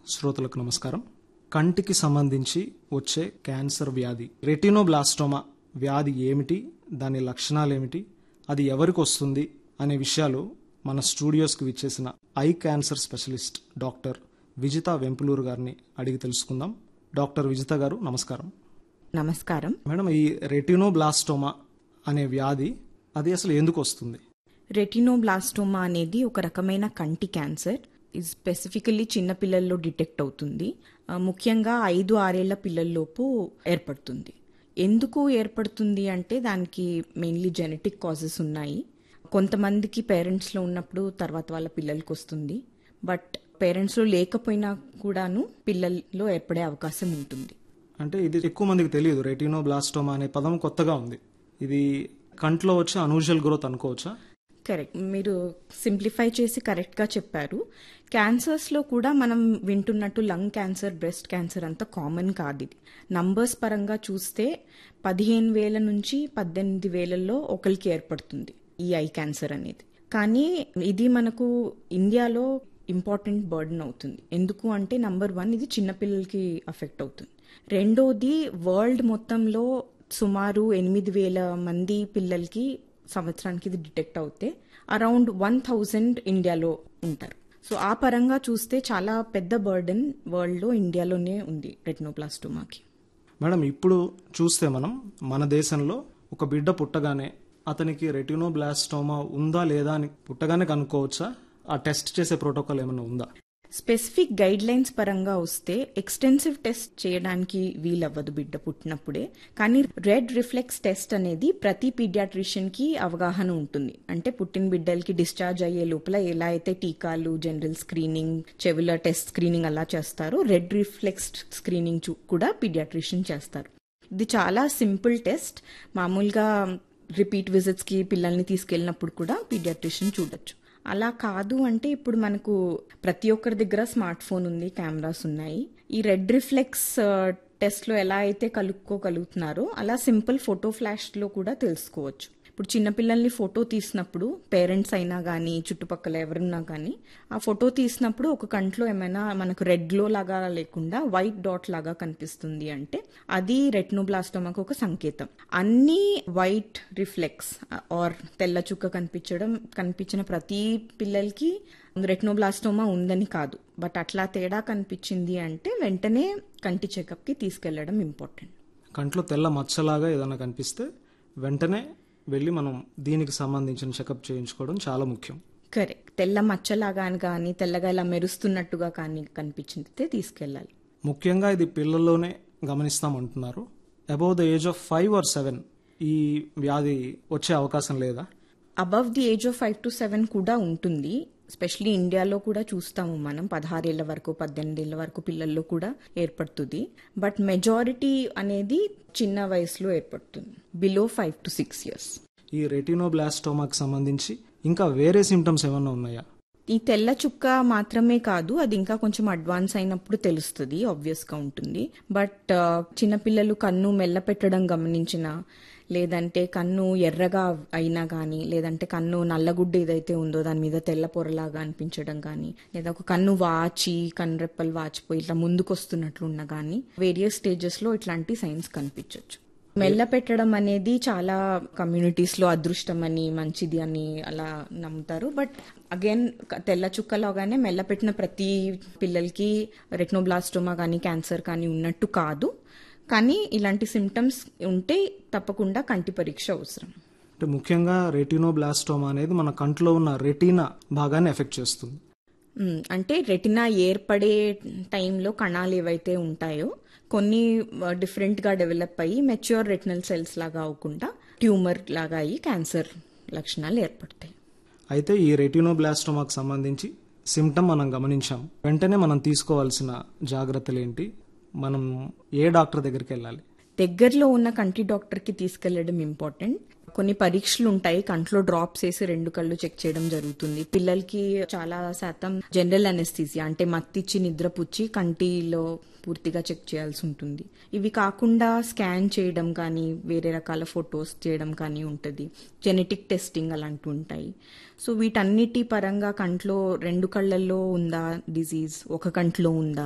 శ్రోతలకు నమస్కారం కంటికి సంబంధించి వచ్చే క్యాన్సర్ వ్యాధి రెటినోబ్లాస్టోమా వ్యాధి ఏమిటి దాని లక్షణాలు ఏమిటి అది ఎవరికి వస్తుంది అనే విషయాలు మన స్టూడియోస్కి విచ్చేసిన eye cancer specialist doctor Vijitha Vempuluru గారిని అడిగి తెలుసుకుందాం డాక్టర్ విజిత గారు నమస్కారం నమస్కారం మేడం ఈ రెటినోబ్లాస్టోమా అనే వ్యాధి అది అసలు ఎందుకు వస్తుంది రెటినోబ్లాస్టోమా అనేది ఒక రకమైన కంటి క్యాన్సర్ ఇది స్పెసిఫికల్లీ చిన్న పిల్లల్లో డిటెక్ట్ అవుతుంది ఆ, ముఖ్యంగా ఐదు ఆరేళ్ల పిల్లల్లోపు ఏర్పడుతుంది ఎందుకు ఏర్పడుతుంది అంటే దానికి మెయిన్లీ జెనెటిక్ కాజెస్ ఉన్నాయి కొంతమందికి పేరెంట్స్లో ఉన్నప్పుడు తర్వాత వాళ్ళ పిల్లలకి వస్తుంది బట్ పేరెంట్స్లో లేకపోయినా కూడాను పిల్లల్లో ఏర్పడే అవకాశం ఉంటుంది అంటే ఇది ఎక్కువ మందికి తెలియదు రెటినోబ్లాస్టోమా అనే పదం కొత్తగా ఉంది ఇది కంట్లో వచ్చే అనూజువల్ గ్రోత్ అనుకోవచ్చా కరెక్ట్ మీరు సింప్లిఫై చేసి కరెక్ట్గా చెప్పారు క్యాన్సర్స్లో కూడా మనం వింటున్నట్టు లంగ్ క్యాన్సర్ బ్రెస్ట్ క్యాన్సర్ అంత కామన్ కాదు ఇది నంబర్స్ పరంగా చూస్తే పదిహేను వేల నుంచి పద్దెనిమిది వేలల్లో ఒకరికి ఏర్పడుతుంది ఈ ఐ క్యాన్సర్ అనేది కానీ ఇది మనకు ఇండియాలో ఇంపార్టెంట్ బర్డన్ అవుతుంది ఎందుకు అంటే నంబర్ వన్ ఇది చిన్నపిల్లలకి అఫెక్ట్ అవుతుంది రెండోది వరల్డ్ మొత్తంలో సుమారు ఎనిమిది వేల మంది పిల్లలకి సంవత్సరానికి ఇది డిటెక్ట్ అవుతే అరౌండ్ వన్ థౌజండ్ ఇండియాలో ఉంటారు సో ఆ పరంగా చూస్తే చాలా పెద్ద బర్డెన్ వరల్డ్లో ఇండియాలోనే ఉంది రెటినోప్లాస్టోమాకి మేడం ఇప్పుడు చూస్తే మనం మన దేశంలో ఒక బిడ్డ పుట్టగానే అతనికి రెటినోబ్లాస్టోమా ఉందా లేదా అని పుట్టగానే కనుక్కోవచ్చా ఆ టెస్ట్ చేసే ప్రోటోకాల్ ఏమైనా ఉందా స్పెసిఫిక్ గైడ్ లైన్స్ పరంగా వస్తే ఎక్స్టెన్సివ్ టెస్ట్ చేయడానికి వీలవ్వదు బిడ్డ పుట్టినప్పుడే కానీ రెడ్ రిఫ్లెక్స్ టెస్ట్ అనేది ప్రతి పీడియాట్రిషియన్ కి అవగాహన ఉంటుంది అంటే పుట్టిన బిడ్డలకి డిశ్చార్జ్ అయ్యే లోపల ఎలా అయితే టీకాలు జనరల్ స్క్రీనింగ్ చెవుల టెస్ట్ స్క్రీనింగ్ అలా చేస్తారో రెడ్ రిఫ్లెక్స్ స్క్రీనింగ్ చూ- కూడా పీడియాట్రిషియన్ చేస్తారు ఇది చాలా సింపుల్ టెస్ట్ మామూలుగా రిపీట్ విజిట్స్ కి పిల్లల్ని తీసుకెళ్ళినప్పుడు కూడా పీడియాట్రిషియన్ చూడొచ్చు అలా కాదు అంటే ఇప్పుడు మనకు ప్రతి ఒక్కరి దగ్గర స్మార్ట్ ఫోన్ ఉంది కెమెరాస్ ఉన్నాయి ఈ రెడ్ రిఫ్లెక్స్ టెస్ట్ లో ఎలా అయితే కలుపుకోగలుగుతున్నారో అలా సింపుల్ ఫోటో ఫ్లాష్ లో కూడా తెలుసుకోవచ్చు ఇప్పుడు చిన్నపిల్లల్ని ఫోటో తీసినప్పుడు పేరెంట్స్ అయినా కానీ చుట్టుపక్కల ఎవరున్నా కానీ ఆ ఫోటో తీసినప్పుడు ఒక కంట్లో ఏమైనా మనకు రెడ్ గ్లో లాగా లేకుండా వైట్ డాట్ లాగా కనిపిస్తుంది అంటే అది రెట్నోబ్లాస్టోమాకు ఒక సంకేతం అన్ని వైట్ రిఫ్లెక్స్ ఆర్ తెల్ల చుక్క కనిపించడం కనిపించిన ప్రతి పిల్లలకి రెట్నోబ్లాస్టోమా ఉందని కాదు బట్ అట్లా తేడా కనిపించింది అంటే వెంటనే కంటి చెకప్కి తీసుకెళ్లడం ఇంపార్టెంట్ కంట్లో తెల్ల మచ్చలాగా ఏదైనా కనిపిస్తే వెంటనే వెళ్ళి మనం దీనికి సంబంధించిన చెకప్ చేయించుకోవడం చాలా ముఖ్యం కరెక్ట్ తెల్ల మచ్చలాగా కానీ తెల్లగా ఇలా మెరుస్తున్నట్టుగా కానీ కనిపించితే తీసుకెళ్ళాలి ముఖ్యంగా ఇది పిల్లల్లోనే గమనిస్తామంటున్నారు above the age of five or seven ఈ వ్యాధి వచ్చే అవకాశం లేదా above the age of five to seven కూడా ఉంటుంది స్పెషలీ ఇండియాలో కూడా చూస్తాము మనం పదహారేళ్ల వరకు పద్దెనిమిదేళ్ల వరకు పిల్లల్లో కూడా ఏర్పడుతుంది బట్ మెజారిటీ అనేది చిన్న వయసులో ఏర్పడుతుంది below five to six years ఈ రెటినోబ్లాస్టోమాకి సంబంధించి ఇంకా వేరే సిమ్టమ్స్ ఏమైనా ఉన్నాయా ఈ తెల్ల చుక్క మాత్రమే కాదు అది ఇంకా కొంచెం అడ్వాన్స్ అయినప్పుడు తెలుస్తుంది ఆబ్వియస్ గా ఉంటుంది బట్ ఆ, చిన్నపిల్లలు కన్ను మెల్ల పెట్టడం గమనించిన లేదంటే కన్ను ఎర్రగా అయినా కానీ లేదంటే కన్ను నల్లగుడ్డ ఏదైతే ఉందో దాని మీద తెల్ల పొరలాగా అనిపించడం కానీ లేదా ఒక కన్ను వాచి కన్ను రెప్పలు వాచిపోయి ఇట్లా ముందుకు వస్తున్నట్లున్నా కానీ వేరియస్ స్టేజెస్ లో ఇట్లాంటి సైన్స్ కనిపించవచ్చు మెల్ల పెట్టడం అనేది చాలా కమ్యూనిటీస్ లో అదృష్టం అని మంచిది అని అలా నమ్ముతారు బట్ అగైన్ తెల్ల చుక్కలోగానే మెల్ల పెట్టిన ప్రతి పిల్లలకి రెట్నోబ్లాస్టోమా కానీ క్యాన్సర్ కానీ ఉన్నట్టు కాదు కానీ ఇలాంటి సిమ్టమ్స్ ఉంటే తప్పకుండా కంటి పరీక్ష అవసరం అంటే ముఖ్యంగా రెటినోబ్లాస్టోమా అనేది మన కంట్లో ఉన్న రెటీనా భాగాన్ని ఎఫెక్ట్ చేస్తుంది మ్, అంటే రెటినా ఏర్పడే టైంలో కణాలు ఏవైతే ఉంటాయో కొన్ని డిఫరెంట్ గా డెవలప్ అయ్యి మెచ్యూర్ రెటినల్ సెల్స్ లాగా అవ్వకుండా ట్యూమర్ లాగా అయ్యి క్యాన్సర్ లక్షణాలు ఏర్పడతాయి అయితే ఈ రెటినోబ్లాస్టోమాకి సంబంధించి సిమ్టమ్ మనం గమనించాం వెంటనే మనం తీసుకోవాల్సిన జాగ్రత్తలు ఏంటి మనం ఏ డాక్టర్ దగ్గరికి వెళ్ళాలి దగ్గరలో ఉన్న కంటి డాక్టర్ కి తీసుకెళ్లడం ఇంపార్టెంట్ కొన్ని పరీక్షలు ఉంటాయి కంట్లో డ్రాప్స్ వేసి రెండు కళ్ళు చెక్ చేయడం జరుగుతుంది పిల్లలకి చాలా శాతం జనరల్ అనెస్థీసియా అంటే మత్తిచ్చి నిద్రపుచ్చి కంటిలో పూర్తిగా చెక్ చేయాల్సి ఉంటుంది ఇవి కాకుండా స్కాన్ చేయడం కానీ వేరే రకాల ఫొటోస్ చేయడం కానీ ఉంటుంది జెనెటిక్ టెస్టింగ్ అలాంటివి ఉంటాయి సో వీటన్నిటి పరంగా కంట్లో రెండు కళ్ళల్లో ఉందా డిజీజ్ ఒక కంట్లో ఉందా